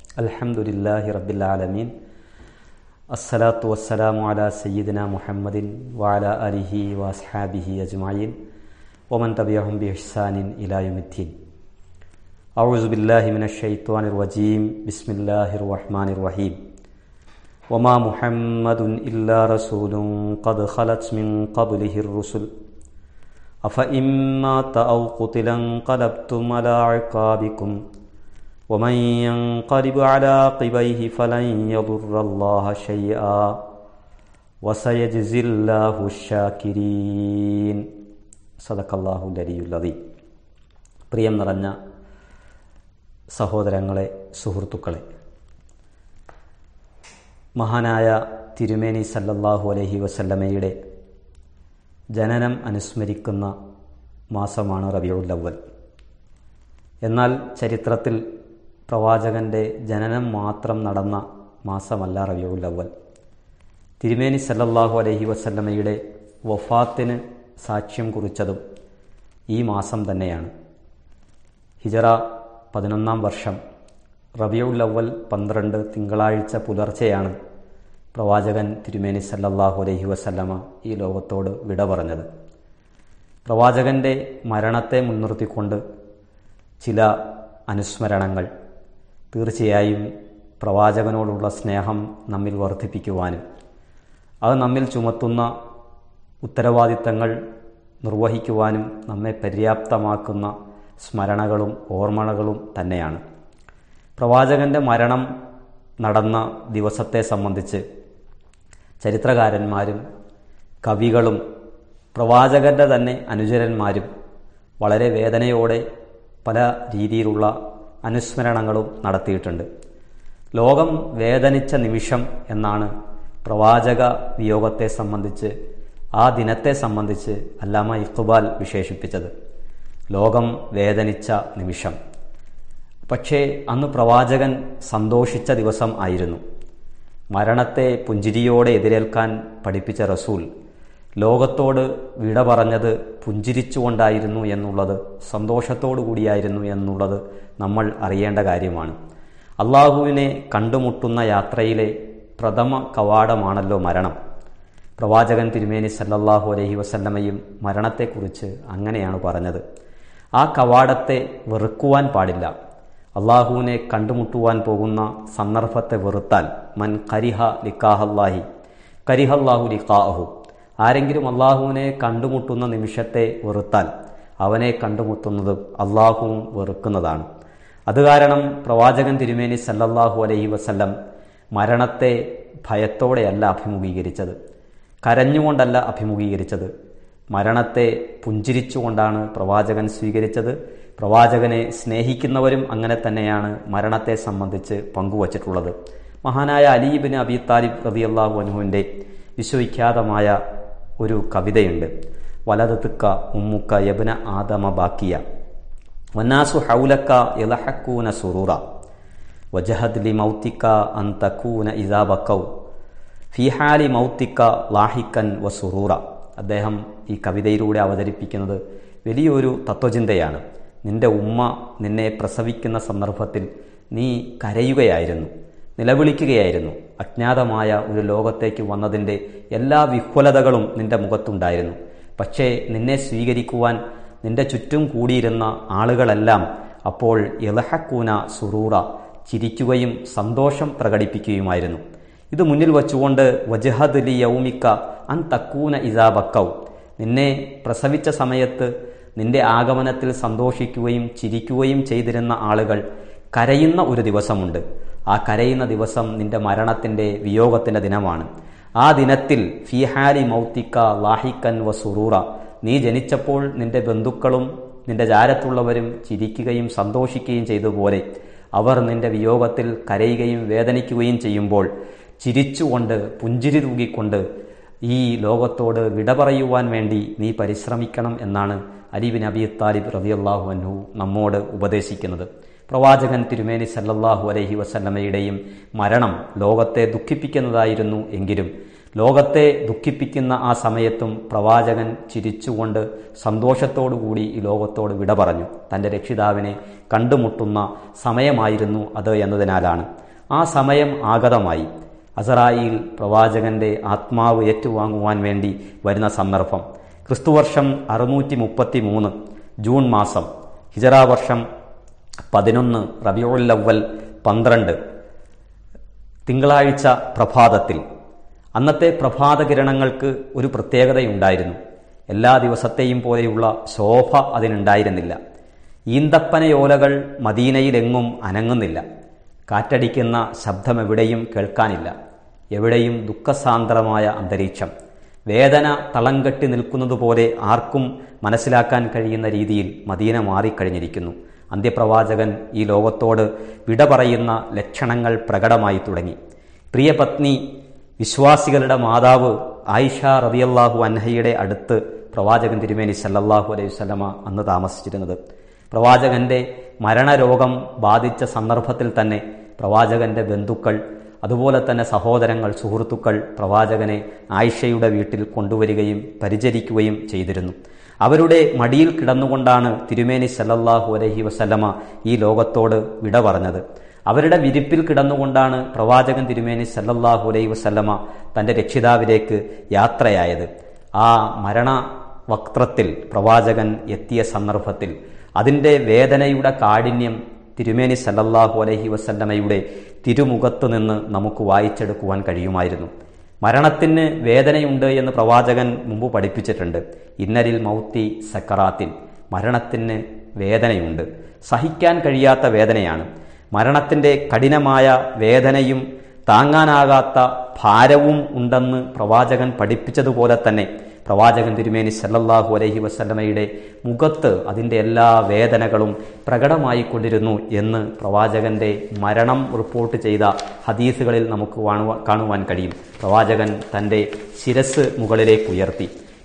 الحمد لله رب العالمين الصلاة والسلام على سيدنا محمد وعلى آله وأصحابه أجمعين ومن تبعهم بإحسان إلى يوم الدين أعوذ بالله من الشيطان الرجيم بسم الله الرحمن الرحيم وما محمد إلا رسول قد خلت من قبله الرسل أفإن مات أو قتل انقلبتم على عقابكم ومن ينقلب على عقبيه فلن يضر الله شيئا وسيجزي الله الشاكرين صدق الله العلي العظيم പ്രിയം നിറഞ്ഞ സഹോദരങ്ങളെ സുഹൃത്തുക്കളെ മഹാനായ തിരുമേനി സല്ലല്ലാഹു അലൈഹി വസല്ലമയുടെ ജനനം അനുസ്മരിക്കുന്ന മാസമാണ് റബിയുൽ അവൽ എന്നാൽ ചരിത്രത്തിൽ പ്രവാചകന്റെ ജനനം മാത്രം നടന്ന മാസമല്ല റബിയുൽ അവൽ തിരുമേനി സല്ലല്ലാഹു അലൈഹി വസല്ലമയുടെ വഫാത്തിന് സാക്ഷ്യം കുറിച്ചതും ഈ മാസം തന്നെയാണ് ഹിജറ പതിനൊന്നാം വർഷം റബിയുൽ അവൽ പന്ത്രണ്ട് തിങ്കളാഴ്ച പുലർച്ചെയാണ് പ്രവാചകൻ തിരുമേനി സല്ലല്ലാഹു അലൈഹി വസല്ലമ ഈ ലോകത്തോട് വിട പറഞ്ഞത് പ്രവാചകന്റെ മരണത്തെ മുൻനിർത്തിക്കൊണ്ട് ചില അനുസ്മരണങ്ങൾ തീർച്ചയായും പ്രവാചകനോടുള്ള സ്നേഹം നമ്മിൽ വർദ്ധിപ്പിക്കുവാനും അത് നമ്മിൽ ചുമത്തുന്ന ഉത്തരവാദിത്തങ്ങൾ നിർവഹിക്കുവാനും നമ്മെ പര്യാപ്തമാക്കുന്ന സ്മരണകളും ഓർമ്മകളും തന്നെയാണ് പ്രവാചകന്റെ മരണം നടന്ന ദിവസത്തെ സംബന്ധിച്ച് ചരിത്രകാരന്മാരും കവികളും പ്രവാചകന്റെ തന്നെ അനുചരന്മാരും വളരെ വേദനയോടെ പല രീതിയിലുള്ള അനുസ്മരണങ്ങളും നടത്തിയിട്ടുണ്ട് ലോകം വേദനിച്ച നിമിഷം എന്നാണ് പ്രവാചക വിയോഗത്തെ സംബന്ധിച്ച് ആ ദിനത്തെ സംബന്ധിച്ച് അല്ലാമ ഇഖ്ബാൽ വിശേഷിപ്പിച്ചത് ലോകം വേദനിച്ച നിമിഷം പക്ഷേ അന്ന് പ്രവാചകൻ സന്തോഷിച്ച ദിവസം ആയിരുന്നു മരണത്തെ പുഞ്ചിരിയോടെ എതിരേൽക്കാൻ പഠിപ്പിച്ച റസൂൽ ലോകത്തോട് വിട പറഞ്ഞത് പുഞ്ചിരിച്ചുകൊണ്ടായിരുന്നു എന്നുള്ളത് സന്തോഷത്തോടു കൂടിയായിരുന്നു എന്നുള്ളത് നമ്മൾ അറിയേണ്ട കാര്യമാണ് അള്ളാഹുവിനെ കണ്ടുമുട്ടുന്ന യാത്രയിലെ പ്രഥമ കവാടമാണല്ലോ മരണം പ്രവാചകൻ തിരുമേനി സല്ലല്ലാഹു അലൈഹി വസല്ലമയും മരണത്തെക്കുറിച്ച് അങ്ങനെയാണ് പറഞ്ഞത് ആ കവാടത്തെ വെറുക്കുവാൻ പാടില്ല അള്ളാഹുവിനെ കണ്ടുമുട്ടുവാൻ പോകുന്ന സന്ദർഭത്തെ വെറുത്താൽ മൻ കരിഹ ലിക്കാഹല്ലാഹി കരിഹല്ലാഹു ലിക്കാഹു ആരെങ്കിലും അള്ളാഹുവിനെ കണ്ടുമുട്ടുന്ന നിമിഷത്തെ വെറുത്താൽ അവനെ കണ്ടുമുട്ടുന്നത് അള്ളാഹുവും വെറുക്കുന്നതാണ് അത് കാരണം പ്രവാചകൻ തിരുമേനി സല്ലല്ലാഹു അലൈഹി വസല്ലം മരണത്തെ ഭയത്തോടെയല്ല അഭിമുഖീകരിച്ചത് കരഞ്ഞുകൊണ്ടല്ല അഭിമുഖീകരിച്ചത് മരണത്തെ പുഞ്ചിരിച്ചുകൊണ്ടാണ് പ്രവാചകൻ സ്വീകരിച്ചത് പ്രവാചകനെ സ്നേഹിക്കുന്നവരും അങ്ങനെ തന്നെയാണ് മരണത്തെ സംബന്ധിച്ച് പങ്കുവച്ചിട്ടുള്ളത് മഹാനായ അലീബിന് അബി താലിബ് റതിയല്ലാഹു അനുഹുവിൻ്റെ വിശ്വവിഖ്യാതമായ ഒരു കവിതയുണ്ട് വലതത്തുക്ക ഉമ്മുക്ക യബന ആദമ ബാക്കിയ വന്നാസു ഹൗലക്ക ഇലഹക്കൂന സുറൂറ വജഹദ് ലി മൗത്തിക്ക അന്തക്കൂന ഇസാബക്കൗ ഫിഹാലി മൗത്തിക്ക ലാഹിക്കൻ വ സുറൂറ അദ്ദേഹം ഈ കവിതയിലൂടെ അവതരിപ്പിക്കുന്നത് വലിയൊരു തത്വചിന്തയാണ് നിന്റെ ഉമ്മ നിന്നെ പ്രസവിക്കുന്ന സന്ദർഭത്തിൽ നീ കരയുകയായിരുന്നു നിലവിളിക്കുകയായിരുന്നു അജ്ഞാതമായ ഒരു ലോകത്തേക്ക് വന്നതിൻ്റെ എല്ലാ വിഹ്വലതകളും നിന്റെ മുഖത്തുണ്ടായിരുന്നു പക്ഷേ നിന്നെ സ്വീകരിക്കുവാൻ നിന്റെ ചുറ്റും കൂടിയിരുന്ന ആളുകളെല്ലാം അപ്പോൾ ഇലഹക്കൂന സുറൂറ ചിരിക്കുകയും സന്തോഷം പ്രകടിപ്പിക്കുകയുമായിരുന്നു ഇത് മുന്നിൽ വച്ചുകൊണ്ട് വജഹദ് ലി യൗമിക്ക അൻ തക്കൂന ഇസാബക്കൗ നിന്നെ പ്രസവിച്ച സമയത്ത് നിന്റെ ആഗമനത്തിൽ സന്തോഷിക്കുകയും ചിരിക്കുകയും ചെയ്തിരുന്ന ആളുകൾ കരയുന്ന ഒരു ദിവസമുണ്ട് ആ കരയുന്ന ദിവസം നിന്റെ മരണത്തിന്റെ വിയോഗത്തിന്റെ ദിനമാണ് ആ ദിനത്തിൽ ഫിഹാലി മൗത്തിക്ക ലാഹിക്കൻ വ സുറൂറ നീ ജനിച്ചപ്പോൾ നിന്റെ ബന്ധുക്കളും നിന്റെ ജാരത്തുള്ളവരും ചിരിക്കുകയും സന്തോഷിക്കുകയും ചെയ്തതുപോലെ അവർ നിന്റെ വിയോഗത്തിൽ കരയുകയും വേദനിക്കുകയും ചെയ്യുമ്പോൾ ചിരിച്ചുകൊണ്ട് പുഞ്ചിരി തൂകിക്കൊണ്ട് ഈ ലോകത്തോട് വിട പറയുവാൻ വേണ്ടി നീ പരിശ്രമിക്കണം എന്നാണ് അലിബിൻ അബി താലിബ് റതിയല്ലാഹു അൻഹു നമ്മോട് ഉപദേശിക്കുന്നത് പ്രവാചകൻ തിരുമേനി സല്ലല്ലാഹു അലൈഹി വസല്ലമയുടെയും മരണം ലോകത്തെ ദുഃഖിപ്പിക്കുന്നതായിരുന്നു എങ്കിലും ലോകത്തെ ദുഃഖിപ്പിക്കുന്ന ആ സമയത്തും പ്രവാചകൻ ചിരിച്ചുകൊണ്ട് സന്തോഷത്തോടുകൂടി ഈ ലോകത്തോട് വിട പറഞ്ഞു തൻ്റെ രക്ഷിതാവിനെ കണ്ടുമുട്ടുന്ന സമയമായിരുന്നു അത് എന്നതിനാലാണ് ആ സമയം ആഗതമായി അസറായിൽ പ്രവാചകന്റെ ആത്മാവ് ഏറ്റുവാങ്ങുവാൻ വേണ്ടി വരുന്ന സന്ദർഭം ക്രിസ്തുവർഷം അറുന്നൂറ്റി മുപ്പത്തി മൂന്ന് ജൂൺ മാസം ഹിജറ വർഷം പതിനൊന്ന് റബിയുല്ലവൽ പന്ത്രണ്ട് തിങ്കളാഴ്ച പ്രഭാതത്തിൽ അന്നത്തെ പ്രഭാത കിരണങ്ങൾക്ക് ഒരു പ്രത്യേകതയുണ്ടായിരുന്നു എല്ലാ ദിവസത്തെയും പോലെയുള്ള ശോഭ അതിനുണ്ടായിരുന്നില്ല ഈന്തപ്പനയോലകൾ മദീനയിലെങ്ങും അനങ്ങുന്നില്ല കാറ്റടിക്കുന്ന ശബ്ദം എവിടെയും കേൾക്കാനില്ല എവിടെയും ദുഃഖസാന്ദ്രമായ അന്തരീക്ഷം വേദന തളം കെട്ടി നിൽക്കുന്നതുപോലെ ആർക്കും മനസ്സിലാക്കാൻ കഴിയുന്ന രീതിയിൽ മദീന മാറിക്കഴിഞ്ഞിരിക്കുന്നു അന്ത്യപ്രവാചകൻ ഈ ലോകത്തോട് വിട പറയുന്ന ലക്ഷണങ്ങൾ പ്രകടമായി തുടങ്ങി പ്രിയപത്നി വിശ്വാസികളുടെ മാതാവ് ആയിഷ റതിയല്ലാഹു അൻഹയുടെ അടുത്ത് പ്രവാചകൻ തിരുമേനി സല്ലല്ലാഹു അലൈഹി വസല്ലമ അന്ന് താമസിച്ചിരുന്നത് പ്രവാചകന്റെ മരണരോഗം ബാധിച്ച സന്ദർഭത്തിൽ തന്നെ പ്രവാചകന്റെ ബന്ധുക്കൾ അതുപോലെ തന്നെ സഹോദരങ്ങൾ സുഹൃത്തുക്കൾ പ്രവാചകനെ ആയിഷയുടെ വീട്ടിൽ കൊണ്ടുവരികയും പരിചരിക്കുകയും ചെയ്തിരുന്നു അവരുടെ മടിയിൽ കിടന്നുകൊണ്ടാണ് തിരുമേനി സല്ലല്ലാഹു അലൈഹി വസല്ലമ ഈ ലോകത്തോട് വിട പറഞ്ഞത് അവരുടെ വിരിപ്പിൽ കിടന്നുകൊണ്ടാണ് പ്രവാചകൻ തിരുമേനി സല്ലല്ലാഹു അലൈഹി വസല്ലമ തന്റെ രക്ഷിതാവിലേക്ക് യാത്രയായത് ആ മരണ വക്ത്രത്തിൽ പ്രവാചകൻ എത്തിയ സന്ദർഭത്തിൽ അതിൻ്റെ വേദനയുടെ കാഠിന്യം തിരുമേനി സല്ലല്ലാഹു അലൈഹി വസല്ലമയുടെ തിരുമുഖത്ത് നിന്ന് നമുക്ക് വായിച്ചെടുക്കുവാൻ കഴിയുമായിരുന്നു മരണത്തിന് വേദനയുണ്ട് എന്ന് പ്രവാചകൻ മുമ്പ് പഠിപ്പിച്ചിട്ടുണ്ട് ഇന്നരിൽ മൗത്തി സക്കറാത്തിൻ മരണത്തിന് വേദനയുണ്ട് സഹിക്കാൻ കഴിയാത്ത വേദനയാണ് മരണത്തിൻ്റെ കഠിനമായ വേദനയും താങ്ങാനാകാത്ത ഭാരവും ഉണ്ടെന്ന് പ്രവാചകൻ പഠിപ്പിച്ചതുപോലെ തന്നെ പ്രവാചകൻ തിരുമേനി സല്ലല്ലാഹു അലൈഹി വസല്ലമയുടെ മുഖത്ത് അതിൻ്റെ എല്ലാ വേദനകളും പ്രകടമായിക്കൊണ്ടിരുന്നു എന്ന് പ്രവാചകന്റെ മരണം റിപ്പോർട്ട് ചെയ്ത ഹദീസുകളിൽ നമുക്ക് കാണുവാൻ കഴിയും പ്രവാചകൻ തൻ്റെ ശിരസ് മുകളിലേക്ക് ഉയർത്തി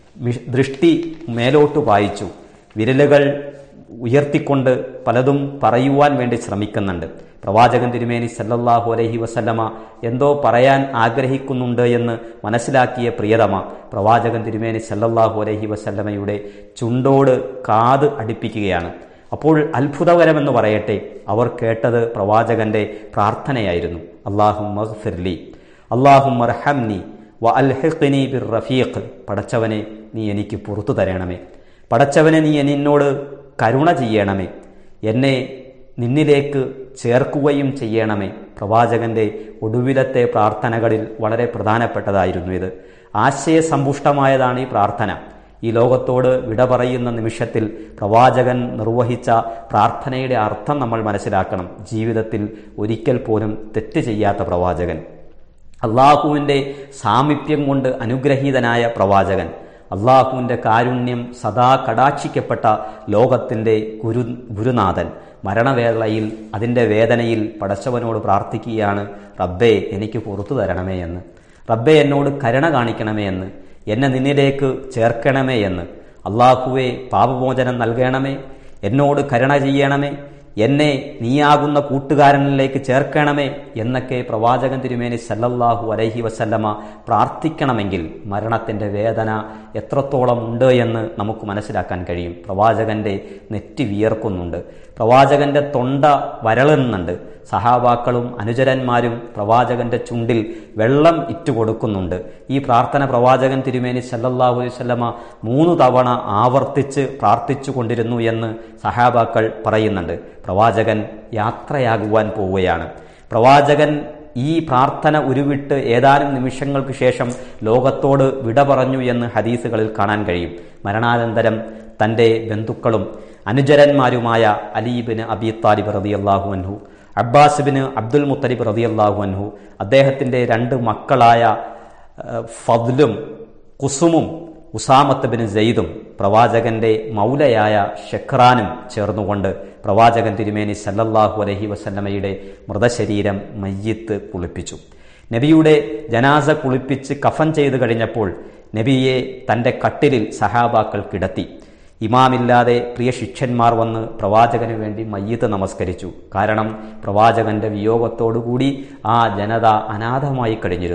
ദൃഷ്ടി മേലോട്ട് വായിച്ചു വിരലുകൾ ഉയർത്തിക്കൊണ്ട് പലതും പറയുവാൻ വേണ്ടി ശ്രമിക്കുന്നുണ്ട് പ്രവാചകൻ തിരുമേനി സല്ലല്ലാഹു അലൈഹി വസല്ലമ എന്തോ പറയാൻ ആഗ്രഹിക്കുന്നുണ്ട് എന്ന് മനസ്സിലാക്കിയ പ്രിയതമ പ്രവാചകൻ തിരുമേനി സല്ലല്ലാഹു അലൈഹി വസല്ലമയുടെ ചുണ്ടോട് കാത് അടുപ്പിക്കുകയാണ് അപ്പോൾ അത്ഭുതകരമെന്ന് പറയട്ടെ അവർ കേട്ടത് പ്രവാചകന്റെ പ്രാർത്ഥനയായിരുന്നു അള്ളാഹും മഹ്ഫിർലി അള്ളാഹും മർഹംനി വ അൽഹിഖ്നി ബിർ റഫീഖ് പടച്ചവനെ നീ എനിക്ക് പുറത്തു തരണമേ പടച്ചവനെ നീ എന്നോട് കരുണ ചെയ്യണമേ എന്നെ നിന്നിലേക്ക് ചേർക്കുകയും ചെയ്യണമേ പ്രവാചകന്റെ ഒടുവിലത്തെ പ്രാർത്ഥനകളിൽ വളരെ പ്രധാനപ്പെട്ടതായിരുന്നു ഇത് ആശയസമ്പുഷ്ടമായതാണ് ഈ പ്രാർത്ഥന ഈ ലോകത്തോട് വിട പറയുന്ന നിമിഷത്തിൽ പ്രവാചകൻ നിർവഹിച്ച പ്രാർത്ഥനയുടെ അർത്ഥം നമ്മൾ മനസ്സിലാക്കണം ജീവിതത്തിൽ ഒരിക്കൽ പോലും തെറ്റ് ചെയ്യാത്ത പ്രവാചകൻ അള്ളാഹുവിൻ്റെ സാമീപ്യം കൊണ്ട് അനുഗ്രഹീതനായ പ്രവാചകൻ അള്ളാഹുവിൻ്റെ കാരുണ്യം സദാ കടാക്ഷിക്കപ്പെട്ട ലോകത്തിൻ്റെ ഗുരു ഗുരുനാഥൻ മരണവേളയിൽ അതിൻ്റെ വേദനയിൽ പടച്ചവനോട് പ്രാർത്ഥിക്കുകയാണ് റബ്ബേ എനിക്ക് പുറത്തു തരണമേ എന്ന് റബ്ബെ എന്നോട് കരുണ കാണിക്കണമേ എന്ന് എന്നെ നിന്നിലേക്ക് ചേർക്കണമേ എന്ന് അള്ളാഹുവെ പാപമോചനം നൽകണമേ എന്നോട് കരുണ ചെയ്യണമേ എന്നെ നീയാകുന്ന കൂട്ടുകാരനിലേക്ക് ചേർക്കണമേ എന്നൊക്കെ പ്രവാചകൻ തിരുമേനി സല്ലല്ലാഹു അലൈഹി വസല്ലമ പ്രാർത്ഥിക്കണമെങ്കിൽ മരണത്തിൻ്റെ വേദന എത്രത്തോളം ഉണ്ട് എന്ന് നമുക്ക് മനസ്സിലാക്കാൻ കഴിയും പ്രവാചകന്റെ നെറ്റി വിയർക്കുന്നുണ്ട് പ്രവാചകന്റെ തൊണ്ട വരളുന്നുണ്ട് സഹാബാക്കളും അനുചരന്മാരും പ്രവാചകന്റെ ചുണ്ടിൽ വെള്ളം ഇറ്റുകൊടുക്കുന്നുണ്ട് ഈ പ്രാർത്ഥന പ്രവാചകൻ തിരുമേനി സല്ലല്ലാഹു അലൈഹി വസല്ലമ മൂന്ന് തവണ ആവർത്തിച്ച് പ്രാർത്ഥിച്ചു കൊണ്ടിരുന്നു എന്ന് സഹാബാക്കൾ പറയുന്നുണ്ട് പ്രവാചകൻ യാത്രയാകുവാൻ പോവുകയാണ് പ്രവാചകൻ ഈ പ്രാർത്ഥന ഉരുവിട്ട് ഏതാനും നിമിഷങ്ങൾക്ക് ശേഷം ലോകത്തോട് വിട പറഞ്ഞു എന്ന് ഹദീസുകളിൽ കാണാൻ കഴിയും മരണാനന്തരം തൻ്റെ ബന്ധുക്കളും അനുചരന്മാരുമായ അലീബിന് അബി താലിബ് റതി അള്ളാഹു അൻഹു അബ്ബാസിബിന് അബ്ദുൽ മുത്തലിബ് റതി അള്ളാഹു അൻഹു അദ്ദേഹത്തിൻ്റെ രണ്ട് മക്കളായ ഫദ്ലും കുസുമും ഉസാമത്ത് ബിൻ സെയ്ദും പ്രവാചകന്റെ മൗലയായ ഷെഖ്റാനും ചേർന്നുകൊണ്ട് പ്രവാചകൻ തിരുമേനി സല്ലല്ലാഹു അലഹി വസല്ലമയുടെ മൃതശരീരം മയ്യത്ത് കുളിപ്പിച്ചു നബിയുടെ ജനാസ കുളിപ്പിച്ച് കഫൻ ചെയ്തു കഴിഞ്ഞപ്പോൾ നബിയെ തൻ്റെ കട്ടിലിൽ സഹാബാക്കൾ കിടത്തി ഇമാമില്ലാതെ പ്രിയ ശിഷ്യന്മാർ വന്ന് പ്രവാചകന് വേണ്ടി മയ്യത്ത് നമസ്കരിച്ചു കാരണം പ്രവാചകന്റെ വിയോഗത്തോടുകൂടി ആ ജനത അനാഥമായി കഴിഞ്ഞിരുന്നു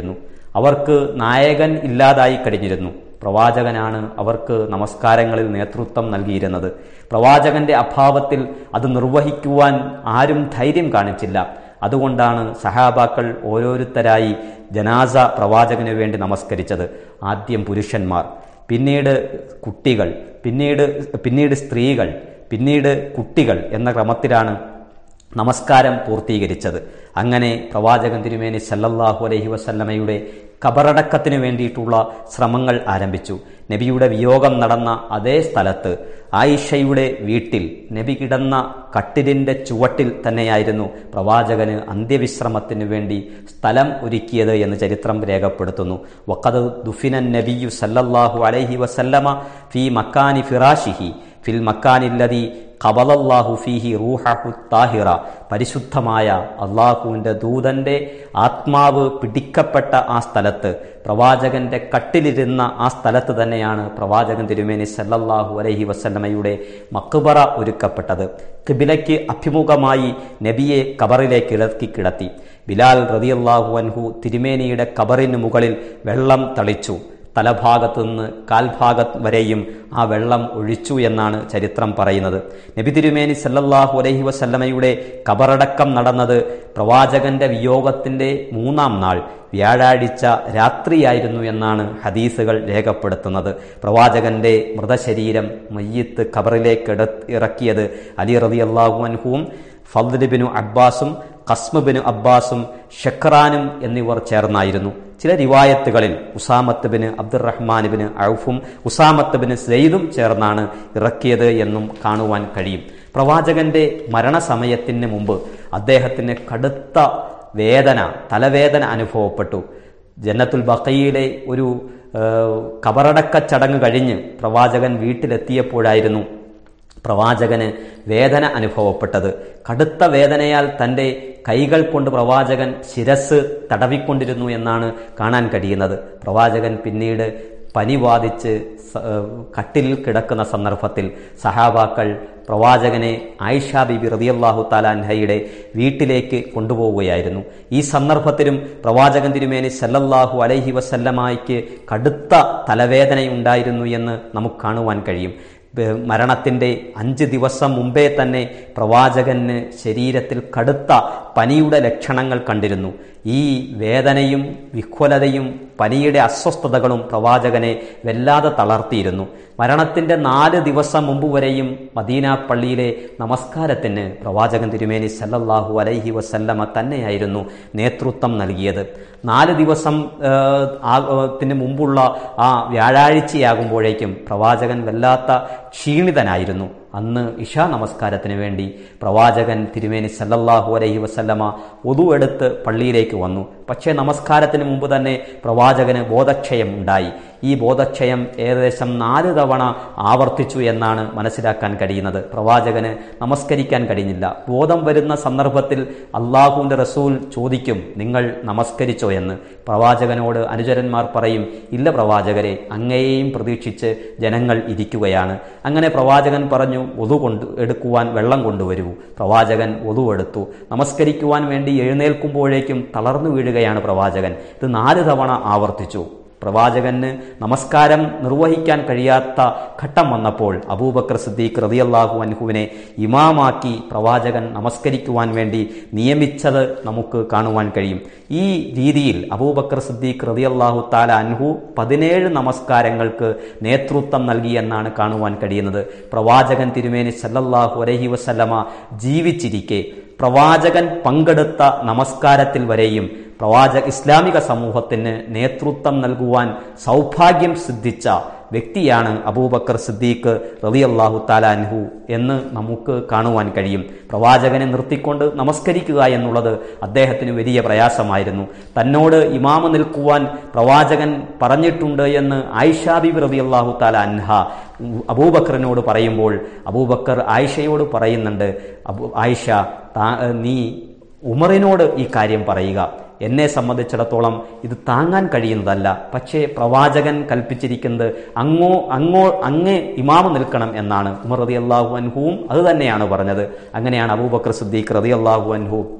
അവർക്ക് നായകൻ ഇല്ലാതായി കഴിഞ്ഞിരുന്നു പ്രവാചകനാണ് അവർക്ക് നമസ്കാരങ്ങളിൽ നേതൃത്വം നൽകിയിരുന്നത് പ്രവാചകന്റെ അഭാവത്തിൽ അത് നിർവഹിക്കുവാൻ ആരും ധൈര്യം കാണിച്ചില്ല അതുകൊണ്ടാണ് സഹാബാക്കൾ ഓരോരുത്തരായി ജനാസ പ്രവാചകന് വേണ്ടി നമസ്കരിച്ചത് ആദ്യം പുരുഷന്മാർ പിന്നീട് കുട്ടികൾ പിന്നീട് പിന്നീട് സ്ത്രീകൾ പിന്നീട് കുട്ടികൾ എന്ന ക്രമത്തിലാണ് നമസ്കാരം പൂർത്തീകരിച്ചത് അങ്ങനെ പ്രവാചകൻ തിരുമേനി സല്ലല്ലാഹു അലൈഹി വസല്ലമയുടെ കബറടക്കത്തിന് വേണ്ടിയിട്ടുള്ള ശ്രമങ്ങൾ ആരംഭിച്ചു നബിയുടെ വിയോഗം നടന്ന അതേ സ്ഥലത്ത് ആയിഷയുടെ വീട്ടിൽ നബി കിടന്ന കട്ടിലിന്റെ ചുവട്ടിൽ തന്നെയായിരുന്നു പ്രവാചകന് അന്ത്യവിശ്രമത്തിന് വേണ്ടി സ്ഥലം ഒരുക്കിയത് എന്ന് ചരിത്രം രേഖപ്പെടുത്തുന്നു വഖദ് ദുഫിനൻ നബിയു സല്ലല്ലാഹു അലൈഹി വസല്ലമ ഫി മക്കാനി ഫിറാഷിഹി ഫിൽ മക്കാനില്ലതി കബലല്ലാഹു ഫീഹി റൂഹു താഹിറ പരിശുദ്ധമായ അള്ളാഹുവിൻ്റെ ദൂതന്റെ ആത്മാവ് പിടിക്കപ്പെട്ട ആ സ്ഥലത്ത് പ്രവാചകന്റെ കട്ടിലിരുന്ന ആ സ്ഥലത്ത് തന്നെയാണ് പ്രവാചകൻ തിരുമേനി സല്ലല്ലാഹു അലൈഹി വസല്ലമയുടെ മക്ബറ ഒരുക്കപ്പെട്ടത് കിബിലയ്ക്ക് അഭിമുഖമായി നബിയെ കബറിലേക്ക് ഇറക്കി കിടത്തി ബിലാൽ റതിയല്ലാഹു അൻഹു തിരുമേനിയുടെ കബറിന് മുകളിൽ വെള്ളം തളിച്ചു തലഭാഗത്തു നിന്ന് കാൽഭാഗത്ത് വരെയും ആ വെള്ളം ഒഴിച്ചു എന്നാണ് ചരിത്രം പറയുന്നത് നബി തിരുമേനി സല്ലല്ലാഹു അലൈഹി വസല്ലമയുടെ കബറടക്കം നടന്നത് പ്രവാചകന്റെ വിയോഗത്തിന്റെ മൂന്നാം നാൾ വ്യാഴാഴ്ച രാത്രിയായിരുന്നു എന്നാണ് ഹദീസുകൾ രേഖപ്പെടുത്തുന്നത് പ്രവാചകന്റെ മൃതശരീരം മയ്യത്ത് ഖബറിലേക്ക് എടു ഇറക്കിയത് അലി റതി അള്ളാഹു അൻഹുവും ഫദ്ലിബിനു അബ്ബാസും കസ്മുബിനു അബ്ബാസും ഷെഖ്റാനും എന്നിവർ ചേർന്നായിരുന്നു ചില റിവായത്തുകളിൽ ഉസാമത്ത് ബിന് അബ്ദുറഹ്മാൻ ബിന് ഔഫും ഉസാമത്ത് ബിന് സെയ്ദും ചേർന്നാണ് ഇറക്കിയത് എന്നും കാണുവാൻ കഴിയും പ്രവാചകന്റെ മരണസമയത്തിന് മുമ്പ് അദ്ദേഹത്തിന് കടുത്ത വേദന തലവേദന അനുഭവപ്പെട്ടു ജന്നത്തുൽ ബക്കയിലെ ഒരു കബറടക്ക ചടങ്ങ് കഴിഞ്ഞ് പ്രവാചകൻ വീട്ടിലെത്തിയപ്പോഴായിരുന്നു പ്രവാചകന് വേദന അനുഭവപ്പെട്ടത് കടുത്ത വേദനയാൽ തൻ്റെ കൈകൾ കൊണ്ട് പ്രവാചകൻ ശിരസ് തടവിക്കൊണ്ടിരുന്നു എന്നാണ് കാണാൻ കഴിയുന്നത് പ്രവാചകൻ പിന്നീട് പനി ബാധിച്ച് കട്ടിലിൽ കിടക്കുന്ന സന്ദർഭത്തിൽ സഹാബാക്കൾ പ്രവാചകനെ ആയിഷ ബിബി റതിയല്ലാഹു താലാൻഹയുടെ വീട്ടിലേക്ക് കൊണ്ടുപോവുകയായിരുന്നു ഈ സന്ദർഭത്തിലും പ്രവാചകൻ തിരുമേനി സല്ലല്ലാഹു അലൈഹി വസല്ലമായിക്ക് കടുത്ത തലവേദനയുണ്ടായിരുന്നു എന്ന് നമുക്ക് കാണുവാൻ കഴിയും മരണത്തിന്റെ അഞ്ച് ദിവസം മുമ്പേ തന്നെ പ്രവാചകന് ശരീരത്തിൽ കടുത്ത പനിയുടെ ലക്ഷണങ്ങൾ കണ്ടിരുന്നു ഈ വേദനയും വിഹ്വലതയും പനിയുടെ അസ്വസ്ഥതകളും പ്രവാചകനെ വല്ലാതെ തളർത്തിയിരുന്നു മരണത്തിന്റെ നാല് ദിവസം മുമ്പ് വരെയും മദീന പള്ളിയിലെ നമസ്കാരത്തിന് പ്രവാചകൻ തിരുമേനി സല്ലല്ലാഹു അലൈഹി വസല്ലമ തന്നെയായിരുന്നു നേതൃത്വം നൽകിയത് നാല് ദിവസം ത്തിന് മുമ്പുള്ള ആ വ്യാഴാഴ്ചയാകുമ്പോഴേക്കും പ്രവാചകൻ വല്ലാത്ത ക്ഷീണിതനായിരുന്നു അന്ന് ഇഷാ നമസ്കാരത്തിന് വേണ്ടി പ്രവാചകൻ തിരുമേനി സല്ലല്ലാഹു അലൈഹി വസല്ലമ ഒതു എടുത്ത് പള്ളിയിലേക്ക് വന്നു പക്ഷേ നമസ്കാരത്തിന് മുമ്പ് തന്നെ പ്രവാചകന് ബോധക്ഷയം ഉണ്ടായി ഈ ബോധക്ഷയം ഏകദേശം നാല് തവണ ആവർത്തിച്ചു എന്നാണ് മനസ്സിലാക്കാൻ കഴിയുന്നത് പ്രവാചകന് നമസ്കരിക്കാൻ കഴിഞ്ഞില്ല ബോധം വരുന്ന സന്ദർഭത്തിൽ അള്ളാഹുവിന്റെ റസൂൽ ചോദിക്കും നിങ്ങൾ നമസ്കരിച്ചോ എന്ന് പ്രവാചകനോട് അനുചരന്മാർ പറയും ഇല്ല പ്രവാചകരെ അങ്ങയെയും പ്രതീക്ഷിച്ച് ജനങ്ങൾ ഇരിക്കുകയാണ് അങ്ങനെ പ്രവാചകൻ പറഞ്ഞു ഒതു കൊണ്ട് എടുക്കുവാൻ വെള്ളം കൊണ്ടുവരൂ പ്രവാചകൻ ഒതു എടുത്തു നമസ്കരിക്കുവാൻ വേണ്ടി എഴുന്നേൽക്കുമ്പോഴേക്കും തളർന്നു വീഴുകയാണ് പ്രവാചകൻ ഇത് നാല് തവണ ആവർത്തിച്ചു പ്രവാചകന് നമസ്കാരം നിർവഹിക്കാൻ കഴിയാത്ത ഘട്ടം വന്നപ്പോൾ അബൂബക്കർ സിദ്ദീഖ് റതിയല്ലാഹു അൻഹുവിനെ ഇമാമാക്കി പ്രവാചകൻ നമസ്കരിക്കുവാൻ വേണ്ടി നിയമിച്ചത് നമുക്ക് കാണുവാൻ കഴിയും ഈ രീതിയിൽ അബൂബക്കർ സിദ്ദീഖ് റതിയല്ലാഹു താല അൻഹു പതിനേഴ് നമസ്കാരങ്ങൾക്ക് നേതൃത്വം നൽകി എന്നാണ് കാണുവാൻ കഴിയുന്നത് പ്രവാചകൻ തിരുമേനി സല്ലല്ലാഹു അലൈഹി വസല്ലമ ജീവിച്ചിരിക്കെ പ്രവാചകൻ പങ്കെടുത്ത നമസ്കാരത്തിൽ വരെയും പ്രവാചക ഇസ്ലാമിക സമൂഹത്തിന് നേതൃത്വം നൽകുവാൻ സൗഭാഗ്യം സിദ്ധിച്ച വ്യക്തിയാണ് അബൂബക്കർ സിദ്ദീഖ് റളിയല്ലാഹു താലാൻഹു എന്ന് നമുക്ക് കാണുവാൻ കഴിയും പ്രവാചകനെ നിർത്തിക്കൊണ്ട് നമസ്കരിക്കുക എന്നുള്ളത് അദ്ദേഹത്തിന് വലിയ പ്രയാസമായിരുന്നു തന്നോട് ഇമാമ നിൽക്കുവാൻ പ്രവാചകൻ പറഞ്ഞിട്ടുണ്ട് എന്ന് ആയിഷാബി റളിയല്ലാഹു താല അൻഹ അബൂബക്കറിനോട് പറയുമ്പോൾ അബൂബക്കർ ആയിഷയോട് പറയുന്നുണ്ട് അബു ആയിഷ നീ ഉമറിനോട് ഈ കാര്യം പറയുക എന്നെ സംബന്ധിച്ചിടത്തോളം ഇത് താങ്ങാൻ കഴിയുന്നതല്ല പക്ഷേ പ്രവാചകൻ കൽപ്പിച്ചിരിക്കുന്നത് അങ്ങോ അങ്ങോ അങ്ങേ ഇമാമ നിൽക്കണം എന്നാണ് ഉമർ റതി അള്ളാഹു അൻഹുവും അത് തന്നെയാണ് പറഞ്ഞത് അങ്ങനെയാണ് അബൂബക്കർ സിദ്ദീഖ് റതി അള്ളാഹു അൻഹു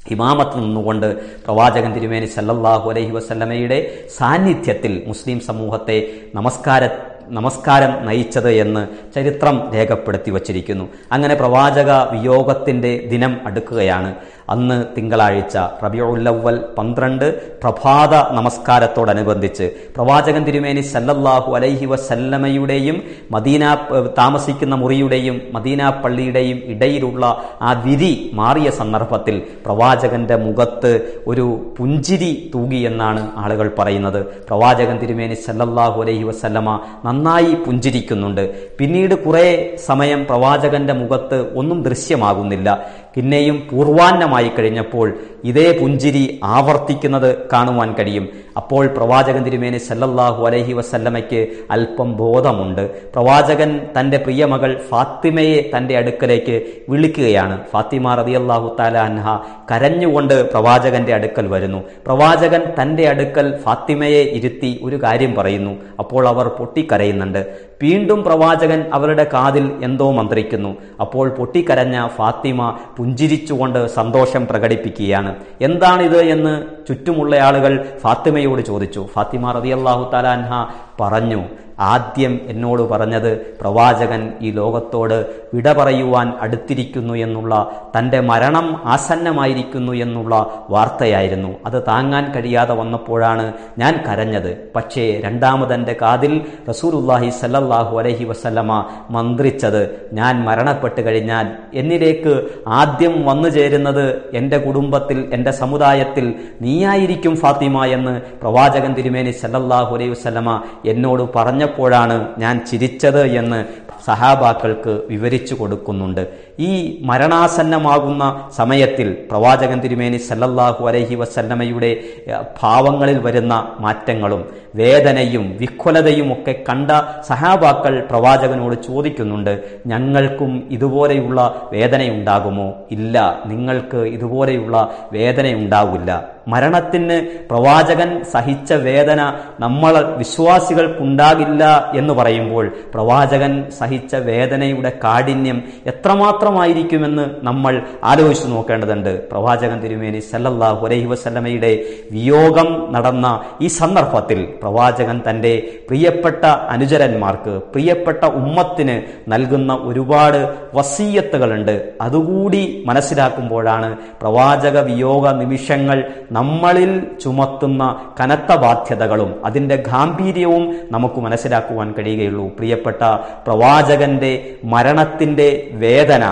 ഇമാമത്ത് നിന്നുകൊണ്ട് പ്രവാചകൻ തിരുമേനി സല്ലല്ലാഹു അലൈഹി വസല്ലമയുടെ സാന്നിധ്യത്തിൽ മുസ്ലിം സമൂഹത്തെ നമസ്കാര നമസ്കാരം നയിച്ചത് എന്ന് ചരിത്രം രേഖപ്പെടുത്തി വച്ചിരിക്കുന്നു അങ്ങനെ പ്രവാചക വിയോഗത്തിന്റെ ദിനം അടുക്കുകയാണ് അന്ന് തിങ്കളാഴ്ച റബിയുല്ലവൽ പന്ത്രണ്ട് പ്രഭാത നമസ്കാരത്തോടനുബന്ധിച്ച് പ്രവാചകൻ തിരുമേനി സല്ലല്ലാഹു അലൈഹി വസല്ലമയുടെയും മദീന താമസിക്കുന്ന മുറിയുടെയും മദീന പള്ളിയുടെയും ഇടയിലുള്ള ആ വിരി മാറിയ സന്ദർഭത്തിൽ പ്രവാചകന്റെ മുഖത്ത് ഒരു പുഞ്ചിരി തൂകി എന്നാണ് ആളുകൾ പറയുന്നത് പ്രവാചകൻ തിരുമേനി സല്ലല്ലാഹു അലൈഹി വസല്ലമ നന്നായി പുഞ്ചിരിക്കുന്നുണ്ട് പിന്നീട് കുറെ സമയം പ്രവാചകന്റെ മുഖത്ത് ഒന്നും ദൃശ്യമാകുന്നില്ല പിന്നെയും പൂർവാന്നമായി കഴിഞ്ഞപ്പോൾ ഇതേ പുഞ്ചിരി ആവർത്തിക്കുന്നത് കാണുവാൻ കഴിയും അപ്പോൾ പ്രവാചകൻ തിരുമേനി സല്ലല്ലാഹു അലൈഹി വസല്ലമയ്ക്ക് അല്പം ബോധമുണ്ട് പ്രവാചകൻ തന്റെ പ്രിയമകൾ ഫാത്തിമയെ തന്റെ അടുക്കലേക്ക് വിളിക്കുകയാണ് ഫാത്തിമ റതിയല്ലാഹു താല അൻഹ കരഞ്ഞുകൊണ്ട് പ്രവാചകന്റെ അടുക്കൽ വരുന്നു പ്രവാചകൻ തന്റെ അടുക്കൽ ഫാത്തിമയെ ഇരുത്തി ഒരു കാര്യം പറയുന്നു അപ്പോൾ അവർ പൊട്ടിക്കരയുന്നുണ്ട് വീണ്ടും പ്രവാചകൻ അവരുടെ കാതിൽ എന്തോ മന്ത്രിക്കുന്നു അപ്പോൾ പൊട്ടിക്കരഞ്ഞ ഫാത്തിമ പുഞ്ചിരിച്ചുകൊണ്ട് സന്തോഷം പ്രകടിപ്പിക്കുകയാണ് എന്താണിത് എന്ന് ചുറ്റുമുള്ള ആളുകൾ ഫാത്തിമയോട് ചോദിച്ചു ഫാത്തിമ റതിയല്ലാഹു താലാൻഹ പറഞ്ഞു ആദ്യം എന്നോട് പറഞ്ഞത് പ്രവാചകൻ ഈ ലോകത്തോട് വിട പറയുവാൻ അടുത്തിരിക്കുന്നു എന്നുള്ള തൻ്റെ മരണം ആസന്നമായിരിക്കുന്നു എന്നുള്ള വാർത്തയായിരുന്നു അത് താങ്ങാൻ കഴിയാതെ വന്നപ്പോഴാണ് ഞാൻ കരഞ്ഞത് പക്ഷേ രണ്ടാമതെൻ്റെ കാതിൽ റസൂലുല്ലാഹി സല്ലല്ലാഹു അലൈഹി വസല്ലമ മന്ത്രിച്ചത് ഞാൻ മരണപ്പെട്ട് കഴിഞ്ഞാൽ എന്നിലേക്ക് ആദ്യം വന്നു ചേരുന്നത് എൻ്റെ കുടുംബത്തിൽ എൻ്റെ സമുദായത്തിൽ നീയായിരിക്കും ഫാത്തിമ എന്ന് പ്രവാചകൻ തിരുമേനി സല്ലല്ലാഹു അലൈഹി വസല്ലമ എന്നോട് പറഞ്ഞപ്പോഴാണ് ഞാൻ ചിരിച്ചത് എന്ന് സഹാബാക്കൾക്ക് വിവരിച്ചു കൊടുക്കുന്നുണ്ട് ഈ മരണാസന്നമാകുന്ന സമയത്തിൽ പ്രവാചകൻ തിരുമേനി സല്ലല്ലാഹു അലൈഹി വസല്ലമയുടെ ഭാവങ്ങളിൽ വരുന്ന മാറ്റങ്ങളും വേദനയും വിഖ്വലതയും ഒക്കെ കണ്ട സഹാബാക്കൾ പ്രവാചകനോട് ചോദിക്കുന്നുണ്ട് ഞങ്ങൾക്കും ഇതുപോലെയുള്ള വേദനയുണ്ടാകുമോ ഇല്ല നിങ്ങൾക്ക് ഇതുപോലെയുള്ള വേദനയുണ്ടാവില്ല മരണത്തിന് പ്രവാചകൻ സഹിച്ച വേദന നമ്മൾ വിശ്വാസികൾക്കുണ്ടാകില്ല എന്ന് പറയുമ്പോൾ പ്രവാചകൻ സഹിച്ച വേദനയുടെ കാഠിന്യം എത്രമാത്രമായിരിക്കുമെന്ന് നമ്മൾ ആലോചിച്ചു നോക്കേണ്ടതുണ്ട് പ്രവാചകൻ തിരുമേനി സല്ലല്ലാഹു അലൈഹി വസല്ലമയുടെ വിയോഗം നടന്ന ഈ സന്ദർഭത്തിൽ പ്രവാചകൻ തൻ്റെ പ്രിയപ്പെട്ട അനുചരന്മാർക്ക് പ്രിയപ്പെട്ട ഉമ്മത്തിന് നൽകുന്ന ഒരുപാട് വസീയത്തുകളുണ്ട് അതുകൂടി മനസ്സിലാക്കുമ്പോഴാണ് പ്രവാചക വിയോഗ നിമിഷങ്ങൾ നമ്മളിൽ ചുമത്തുന്ന കനത്ത ബാധ്യതകളും അതിൻ്റെ ഗാംഭീര്യവും നമുക്ക് മനസ്സിലാക്കുവാൻ കഴിയുകയുള്ളൂ പ്രിയപ്പെട്ട പ്രവാചകന്റെ മരണത്തിൻ്റെ വേദന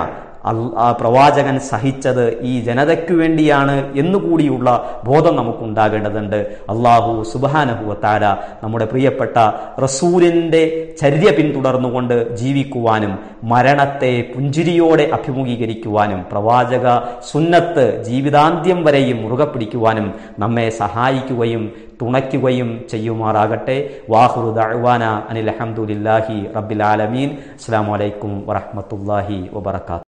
ആ പ്രവാചകൻ സഹിച്ചത് ഈ ജനതയ്ക്കു വേണ്ടിയാണ് എന്നുകൂടിയുള്ള ബോധം നമുക്കുണ്ടാകേണ്ടതുണ്ട് അള്ളാഹു സുബാനഹുവത്താര നമ്മുടെ പ്രിയപ്പെട്ട റസൂലിൻ്റെ ചര്യ പിന്തുടർന്നുകൊണ്ട് ജീവിക്കുവാനും മരണത്തെ പുഞ്ചിരിയോടെ അഭിമുഖീകരിക്കുവാനും പ്രവാചക സുന്നത്ത് ജീവിതാന്ത്യം വരെയും മുറുകെ പിടിക്കുവാനും നമ്മെ സഹായിക്കുകയും തുണയ്ക്കുകയും ചെയ്യുമാറാകട്ടെ വാഹുറു ദഅ്വാന അനിൽ അഹമ്മദുലില്ലാഹി റബ്ബിൽ ആലമീൻ അസ്സാം വലൈക്കും വറഹമത്തല്ലാഹി വബർക്കാത്തു